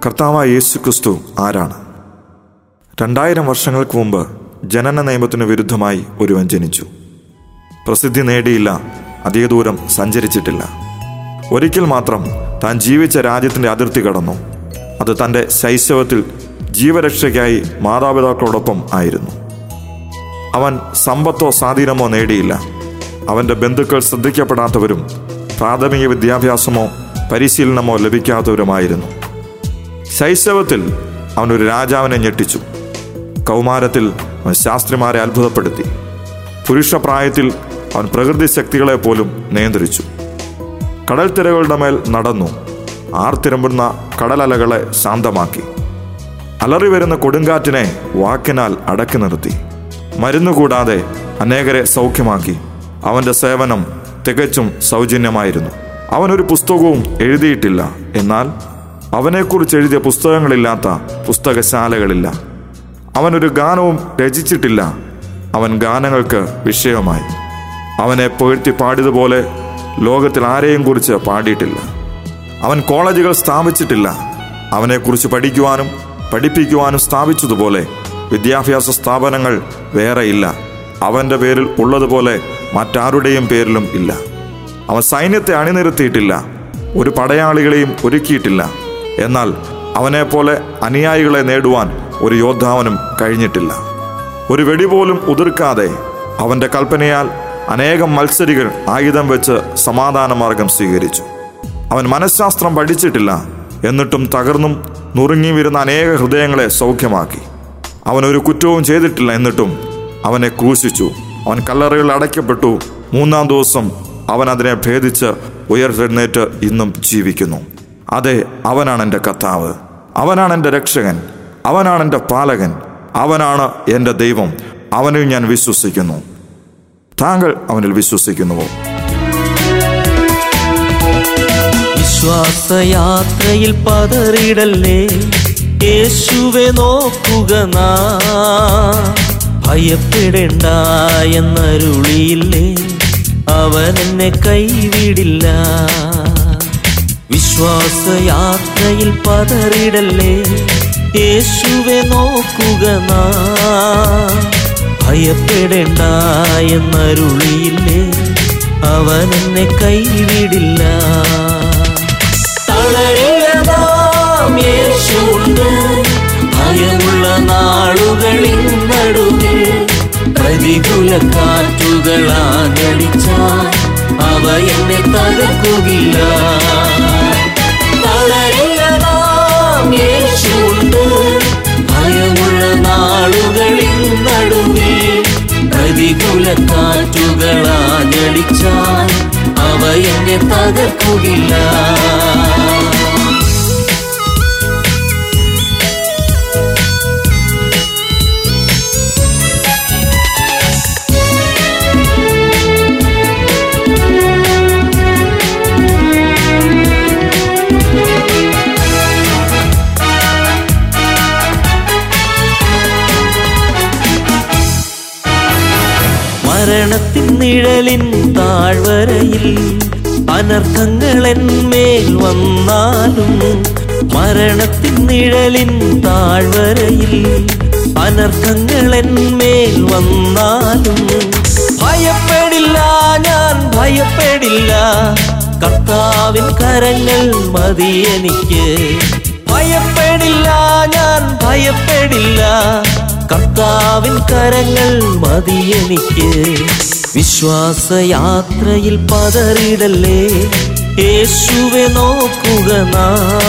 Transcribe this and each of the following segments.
കർത്താവായ യേശു ക്രിസ്തു ആരാണ് രണ്ടായിരം വർഷങ്ങൾക്ക് മുമ്പ് ജനന നിയമത്തിനു വിരുദ്ധമായി ഒരുവൻ ജനിച്ചു പ്രസിദ്ധി നേടിയില്ല അധിക ദൂരം സഞ്ചരിച്ചിട്ടില്ല ഒരിക്കൽ മാത്രം താൻ ജീവിച്ച രാജ്യത്തിൻ്റെ അതിർത്തി കടന്നു അത് തൻ്റെ ശൈശവത്തിൽ ജീവരക്ഷയ്ക്കായി മാതാപിതാക്കളോടൊപ്പം ആയിരുന്നു അവൻ സമ്പത്തോ സ്വാധീനമോ നേടിയില്ല അവൻ്റെ ബന്ധുക്കൾ ശ്രദ്ധിക്കപ്പെടാത്തവരും പ്രാഥമിക വിദ്യാഭ്യാസമോ പരിശീലനമോ ലഭിക്കാത്തവരുമായിരുന്നു ശൈശവത്തിൽ അവനൊരു രാജാവിനെ ഞെട്ടിച്ചു കൗമാരത്തിൽ അവൻ ശാസ്ത്രിമാരെ അത്ഭുതപ്പെടുത്തി പുരുഷപ്രായത്തിൽ അവൻ പ്രകൃതി ശക്തികളെ പോലും നിയന്ത്രിച്ചു കടൽ തിരകളുടെ മേൽ നടന്നു ആർത്തിരമ്പുന്ന കടലലകളെ ശാന്തമാക്കി അലറി വരുന്ന കൊടുങ്കാറ്റിനെ വാക്കിനാൽ അടക്കി നിർത്തി മരുന്നുകൂടാതെ അനേകരെ സൗഖ്യമാക്കി അവന്റെ സേവനം തികച്ചും സൗജന്യമായിരുന്നു അവനൊരു പുസ്തകവും എഴുതിയിട്ടില്ല എന്നാൽ അവനെക്കുറിച്ച് എഴുതിയ പുസ്തകങ്ങളില്ലാത്ത പുസ്തകശാലകളില്ല അവനൊരു ഗാനവും രചിച്ചിട്ടില്ല അവൻ ഗാനങ്ങൾക്ക് വിഷയമായി അവനെ പുകഴ്ത്തി പാടിയതുപോലെ ലോകത്തിൽ ആരെയും കുറിച്ച് പാടിയിട്ടില്ല അവൻ കോളേജുകൾ സ്ഥാപിച്ചിട്ടില്ല അവനെക്കുറിച്ച് പഠിക്കുവാനും പഠിപ്പിക്കുവാനും സ്ഥാപിച്ചതുപോലെ വിദ്യാഭ്യാസ സ്ഥാപനങ്ങൾ വേറെയില്ല അവൻ്റെ പേരിൽ ഉള്ളതുപോലെ മറ്റാരുടെയും പേരിലും ഇല്ല അവൻ സൈന്യത്തെ അണിനിരത്തിയിട്ടില്ല ഒരു പടയാളികളെയും ഒരുക്കിയിട്ടില്ല എന്നാൽ അവനെപ്പോലെ അനുയായികളെ നേടുവാൻ ഒരു യോദ്ധാവിനും കഴിഞ്ഞിട്ടില്ല ഒരു വെടി പോലും ഉതിർക്കാതെ അവന്റെ കൽപ്പനയാൽ അനേകം മത്സരികൾ ആയുധം വെച്ച് സമാധാന മാർഗം സ്വീകരിച്ചു അവൻ മനഃശാസ്ത്രം പഠിച്ചിട്ടില്ല എന്നിട്ടും തകർന്നും നുറുങ്ങി വരുന്ന അനേക ഹൃദയങ്ങളെ സൗഖ്യമാക്കി അവൻ ഒരു കുറ്റവും ചെയ്തിട്ടില്ല എന്നിട്ടും അവനെ ക്രൂശിച്ചു അവൻ കല്ലറകളിൽ അടയ്ക്കപ്പെട്ടു മൂന്നാം ദിവസം അവൻ അതിനെ ഭേദിച്ച് ഉയർത്തെഴുന്നേറ്റ് ഇന്നും ജീവിക്കുന്നു അതെ അവനാണ് എൻ്റെ കർത്താവ് അവനാണ് എൻ്റെ രക്ഷകൻ അവനാണ് എൻ്റെ പാലകൻ അവനാണ് എൻ്റെ ദൈവം അവനിൽ ഞാൻ വിശ്വസിക്കുന്നു താങ്കൾ അവനിൽ വിശ്വസിക്കുന്നുവോ വിശ്വാസയാത്രയിൽ പതറിടല്ലേ യേശുവെ നോക്കുക നാ ഭയപ്പെടേണ്ട എന്നരുളിയില്ലേ അവൻ എന്നെ കൈവിടില്ല വിശ്വാസയാത്രയിൽ പതറിടല്ലേ യേശുവെ നോക്കുക നാ ഭയപ്പെടേണ്ട എന്നരുളിയില്ലേ അവൻ എന്നെ കൈവിടില്ല തളരില്ലതാം യേശുണ്ട് ഭയമുള്ള നാളുകളിൻ നടുവിൽ പ്രതികൂല കാറ്റുകളാഞ്ഞടിച്ചാൽ അവ എന്നെ തകർക്കുകില്ല തളരില്ലതാം യേശുണ്ട് ഭയമുള്ള നാളുകളിൻ നടുവിൽ പ്രതികൂല കാറ്റുകളാഞ്ഞടിച്ചാൽ അവ എന്നെ തകർക്കുകില്ല മരണത്തിൻ നിഴലിൻ താഴ്വരയിൽ അനർത്ഥങ്ങൾ എന്മേൽ വന്നാലും മരണത്തിൻ നിഴലിൻ താഴ്വരയിൽ അനർത്ഥങ്ങൾ എന്മേൽ വന്നാലും ഭയപ്പെടില്ല ഞാൻ ഭയപ്പെടില്ല കർത്താവിൻ കരങ്ങൾ മതി എനിക്ക് ഭയപ്പെടില്ല ഞാൻ ഭയപ്പെടില്ല കർത്താവിൻ കരങ്ങൾ മതി എനിക്ക് വിശ്വാസയാത്രയിൽ പതറിടല്ലേ യേശുവെ നോക്കുക നാ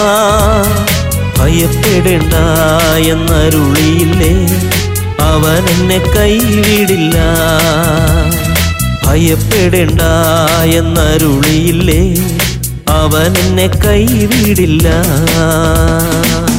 ഭയപ്പെടേണ്ട എന്നരുളിയില്ലേ അവൻ എന്നെ കൈവിടില്ല ഭയപ്പെടേണ്ട എന്നരുളിയില്ലേ അവൻ എന്നെ കൈവിടില്ല